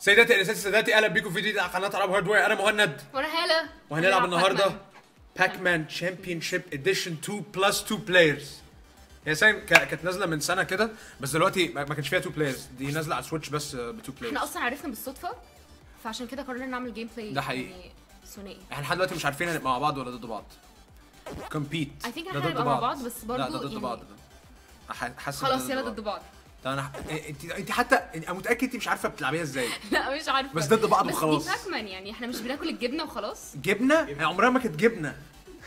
سيداتي انساتي سادتي اهلا بيكم في فيديو جديد على قناه العاب هاردوير انا مهند وانا هاله وهنلعب النهارده باك باك مان تشامبيون شيب اديشن 2 بلس 2 بلايرز هي سنة ك- كانت نازله من سنه كده بس دلوقتي ما ما كانش فيها 2 بلايرز دي نازله على سويتش بس ب 2 احنا بلايرز اصلا عرفنا بالصدفه فعشان كده قررنا نعمل جيم بلاي ده حقيقي. يعني ثنائي احنا لحد دلوقتي مش عارفين هنبقى مع بعض ولا ضد بعض كومبيت I think احنا هنبقى مع بعض، بس لا برضو ده ضد يعني- بعض ده أح- حاسس إن خلاص ده يلا ضد بعض طب انا انت انت حتى انا متاكد انت مش عارفه بتلعبيها ازاي لا مش عارفه بس ضد بعض بس وخلاص. دي باك مان يعني احنا مش بناكل الجبنه وخلاص جبنه هي عمرها ما كانت جبنه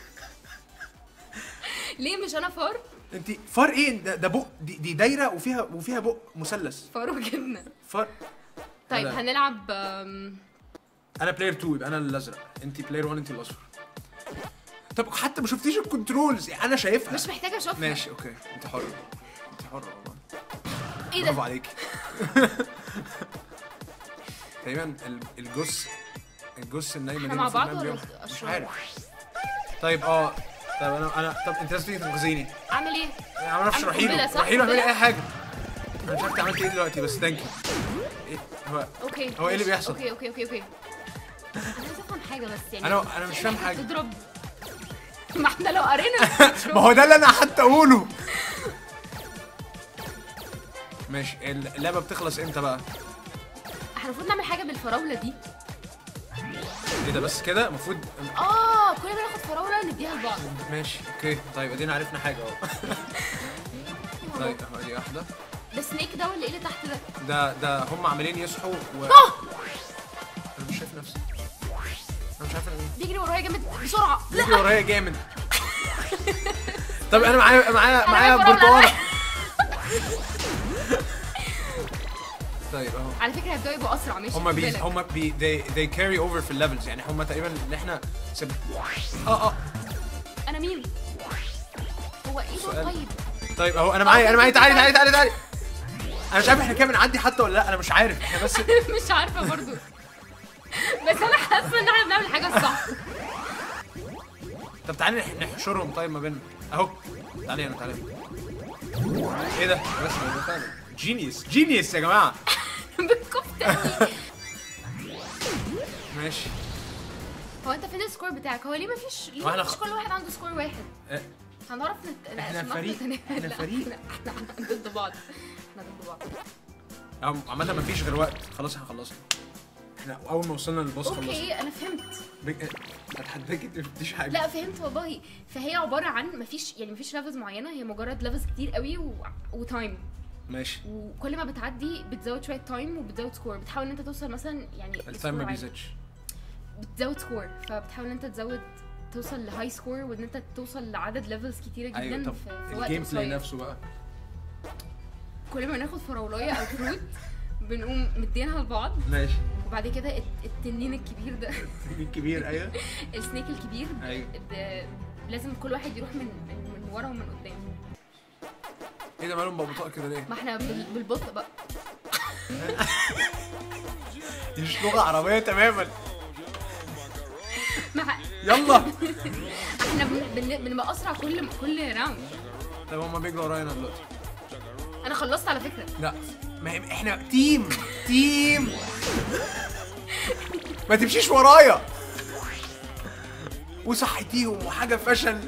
ليه مش انا فار انت فار ايه ده, ده بق دي, دي دايره وفيها وفيها بق مثلث فار وجبنه فار طيب لا. هنلعب أم، انا بلاير 2 يبقى انا الازرق انت بلاير 1 انت الاصفر طب حتى ما شفتيش الكنترولز انا شايفها مش محتاجه اشوفها ماشي اوكي انت حره انت حره والله ايه برافو ده عليكي تقريبا ال- الجث الجث النايمه احنا دي مع المفروض بعض ننام ولا بيها. مش أشرار؟ عارف طيب اه طيب انا انا طب انت لازم تيجي تنقذيني اعمل ايه انا ما اعرفش أعمل روحي قنبلة، له صح؟ روحي له اعملي قنبلة؟ اي حاجه انا مش عارف انت عملت ايه دلوقتي بس ثانك يو إيه هو اوكي هو إيه اللي ماشي. بيحصل؟ اوكي اوكي اوكي اوكي انا عايزه افهم حاجه بس يعني أنا- أنا مش فاهم حاجة. تضرب ما احنا لو قرينا ما هو ده اللي انا حتى اقوله ماشي اللعبه بتخلص امتى بقى احنا المفروض نعمل حاجه بالفراوله دي ايه ده بس كده المفروض اه كل ما ناخد فراوله نديها لبعض ماشي اوكي طيب ادينا عرفنا حاجه اهو طيب اهو دي واحده ده سنيك ده ولا ايه اللي تحت ده ده ده هم عمالين يصحوا و اه انا مش شايف نفسي انا مش عارف انا مين بيجري ورايا جامد بسرعه لا بيجري ورايا جامد طب انا معايا معايا معايا معايا فراولة. برتقاله طيب اهو على فكره هيبداوا يبقوا اسرع ماشي هم خد بي بالك. هم بي they they carry over في الليفلز يعني هم تقريبا اللي احنا سب... اه اه انا مين هو ايه ده سؤال. طيب طيب اهو انا معايا انا معايا تعالي تعالي تعالي تعالي انا مش عارف احنا كده بنعدي حتى ولا لا انا مش عارف احنا بس مش عارفه برضو بس انا حاسه ان احنا بنعمل حاجه صح طب تعالي نح- نحشرهم طيب ما بيننا اهو تعالي انا تعالي ايه ده بس ده فعلا جينيوس جينيوس يا جماعه بالكفته قوي ماشي هو انت فين السكور بتاعك هو ليه مفيش ليه واحنا مفيش خ- كل واحد عنده سكور واحد اه، هنعرف نت... لا، احنا عشان نعرف فريق. نتنافس. احنا لا، فريق. احنا احنا ضد بعض احنا ضد بعض أهو عامة مفيش غير وقت خلاص احنا خلصنا احنا اول ما وصلنا للبوس خلصنا اوكي انا فهمت بج- اه، اتحداك انت مفيش حاجه لا فهمت والله فهي عباره عن مفيش يعني مفيش ليفلز معينه هي مجرد ليفلز كتير قوي و... وتايم ماشي وكل ما بتعدي بتزود شويه تايم وبتزود سكور بتحاول ان انت توصل مثلا يعني التايم ما لسكور عالي. بيزيدش بتزود سكور فبتحاول ان انت تزود توصل لهاي سكور وان انت توصل لعدد ليفلز كتيره جدا ايوه طب في, في وقت الجيم بلاي قصير نفسه بقى كل ما ناخد فراولايه او فروت بنقوم مدينها لبعض ماشي وبعد كده الت- التنين الكبير ده الكبير ايوه السنيك الكبير ايوه ده لازم كل واحد يروح من من, من ورا ومن قدام ايه ده مالهم ببطاء كده ليه؟ ما احنا بال- بالبطء بقى دي مش لغه عربيه تماما مع يلا احنا بن- بن- بنبقى اسرع كل كل راوند طب هما بيجروا ورايا انا دلوقتي انا خلصت على فكره لا ما هي- احنا تيم تيم ما تمشيش ورايا وصحتيهم وحاجه فشل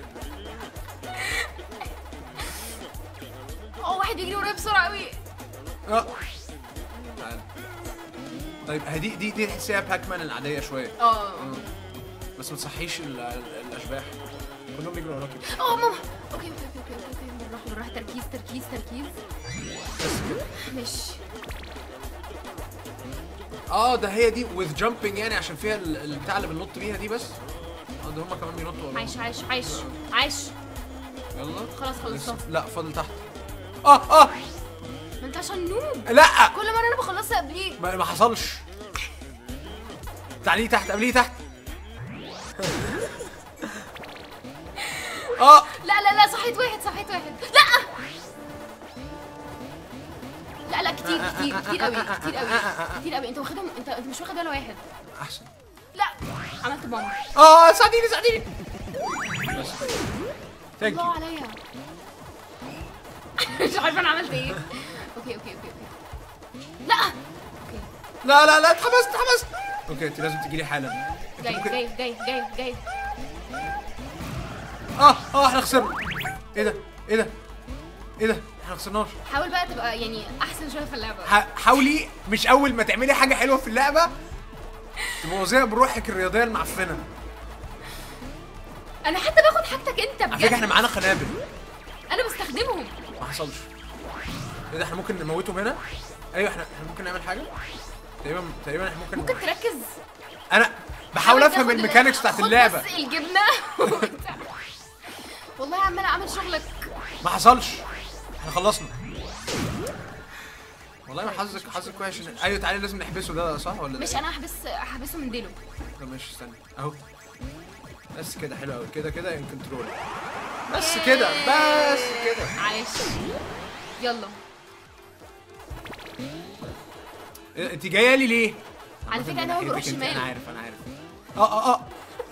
اه واحد بيجري ورايا بسرعه قوي اه تعال. طيب هدي دي دي تحسيها باك مان العاديه شويه اه بس ما تصحيش ال- ال- الاشباح كلهم بيجروا وراكي اه ماما اوكي اوكي اوكي اوكي اوكي بالراحه بالراحه تركيز تركيز تركيز بس كده ماشي اه ده هي دي with jumping يعني عشان فيها ال- البتاع اللي بننط بيها دي بس اه ده هما كمان بينطوا ورانا. عايش عايش عايش عايش يلا خلاص خلصتها لسه- لا فاضل تحت اه اه ما انت عشان نوب لا كل مره انا بخلصها قبليك ما, ما حصلش تعالي تحت قبليه تحت اه لا لا لا صحيت واحد صحيت واحد لا لا لا كتير كتير كتير قوي كتير قوي كتير قوي انت واخدهم انت انت مش واخد ولا واحد احسن لا عملت بامر اه ساعديني ساعديني بس ثانك الله يو عليا مش عارفه انا عملت ايه اوكي اوكي اوكي اوكي لا اوكي لا لا لا اتحبست اتحبست اوكي انت لازم تجي لي حالا جاي ممكن- جاي جاي جاي جاي اه اه احنا خسرنا ايه ده ايه ده ايه ده احنا خسرناش حاول بقى تبقى يعني احسن شويه في اللعبه ح- حاولي مش اول ما تعملي حاجه حلوه في اللعبه تبوظيها بروحك الرياضيه المعفنه انا حتى باخد حاجتك انت على فكره احنا بجد معانا قنابل انا بستخدمهم ما حصلش ايه ده احنا ممكن نموتهم هنا ايوه احنا احنا ممكن نعمل حاجه تقريبا تقريبا احنا ممكن ممكن تركز انا بحاول افهم تاخد- الميكانيكس بتاعت خد اللعبه بس الجبنه وبتاع. والله عماله اعمل شغلك ما حصلش احنا خلصنا والله ما حظك حظك وحش إن- ايوه تعالي لازم نحبسه ده صح ولا ده مش إيه؟ انا هحبس هحبسه من ديله طب ماشي استنى اهو بس كده حلو قوي كده كده ان كنترول بس كده بس كده عايش يلا إيه، انت جايه لي ليه؟ على فكره انا هو بروح ناحيتك أنت، انا شمال عارف انا عارف اه اه اه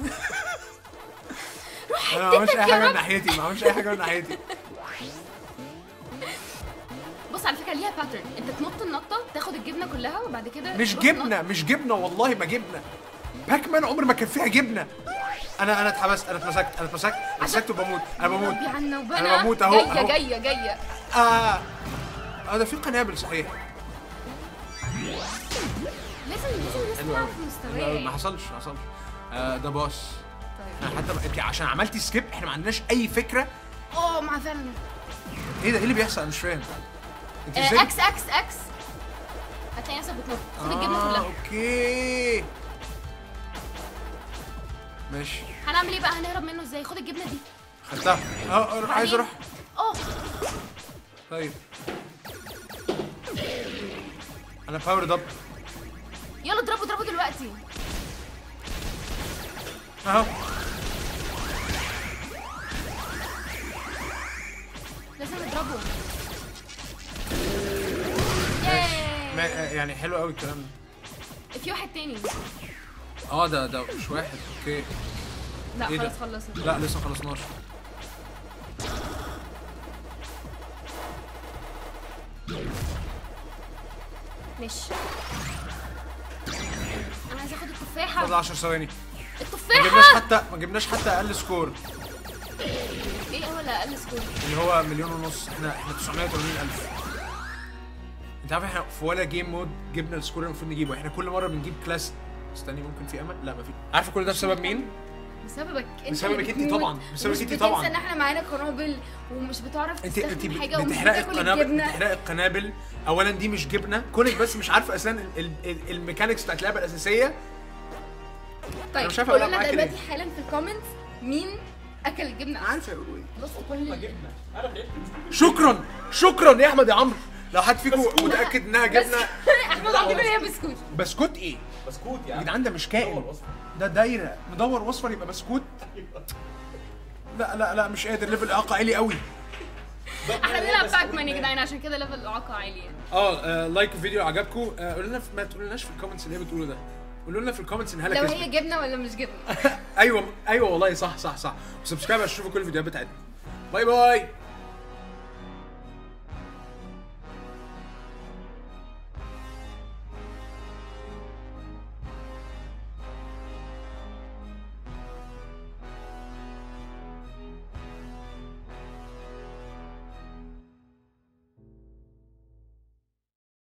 انا ما عملتش اي حتتك يا حاجه من رب. ناحيتي ما عملتش اي حاجه من ناحيتي بص على فكره ليها باترن انت تنط النطه تاخد الجبنه كلها وبعد كده مش تروح جبنه مش جبنه والله ما جبنه باك مان عمر ما كان فيها جبنه انا انا اتحبست انا اتمسكت انا اتمسكت اتمسكت وبموت انا بموت ربي عنا وبنا أنا بموت أهو، جايه أهو. جايه جايه اه اه ده في قنابل صحيح لازم لازم الناس حلو تلعب قوي في حلو قوي. ما مستواي حصلش ما حصلش آه ده باص طيب انا حتى انت عشان عملتي سكيب احنا ما عندناش اي فكره اه مع فعلا ايه ده ايه اللي بيحصل انا مش فاهم انت آه، ازاي اكس اكس اكس هتلاقي نفسك بتنط خد الجبنه آه، كلها اوكي ماشي هنعمل ايه بقى هنهرب منه ازاي خد الجبنه دي خدتها اه اروح عايز اروح اه طيب انا باورد اب يلا اضربه اضربه دلوقتي اهو لازم نضربه ما- ياي آه، يعني حلو قوي الكلام ده في واحد تاني اه ده ده مش واحد اوكي لا إيه ده؟ خلاص خلصنا لا لسه ما خلصناش ماشي انا عايز اخد فاضل التفاحه 10 ثواني ما جبناش التفاحه حتى ما جبناش حتى اقل سكور ايه اول اقل سكور اللي هو مليون ونص احنا احنا 980 الف انت عارف احنا في ولا جيم مود جبنا السكور اللي المفروض نجيبه احنا كل مره بنجيب كلاس استني ممكن في امل لا ما في عارفه كل ده بسبب مين بسببك انت بسببك اللي انت بتموت طبعا، بسببك ومش انت بتنسى طبعا. ان احنا معانا قنابل ومش بتعرف انت انت تستخدم حاجه ومش بتحرقي بتاكل القنابل الجبنه بتحرقي القنابل اولا دي مش جبنه كونك بس مش عارفه اساسا ال- ال- ال- الميكانيكس بتاعت اللعبه الاساسيه طيب مش عارف قولوا أقولها لنا معاك دلوقتي ليه. حالا في الكومنتس مين اكل الجبنه عارفه يقولوا ايه بص كل شكرا شكرا يا احمد يا عمرو لو حد فيكم متاكد انها جبنه احمد عاطف هي بسكوت بسكوت ايه بسكوت يا يعني جدعان ده مش كائن ده دايره مدور واصفر يبقى بسكوت لا لا لا مش قادر ليفل اعاقه عالي قوي احنا بنلعب باك مان يا جدعان عشان كده ليفل الاعاقه عالي يعني اه آه، لايك الفيديو عجبكم آه، قولوا لنا في- ما تقولولناش في الكومنتس اللي هي بتقوله ده قولوا لنا في الكومنتس ان هلا لو كسبت هي جبنه ولا مش جبنه ايوه ايوه والله صح صح صح وسبسكرايب عشان تشوفوا كل الفيديوهات بتاعتنا باي باي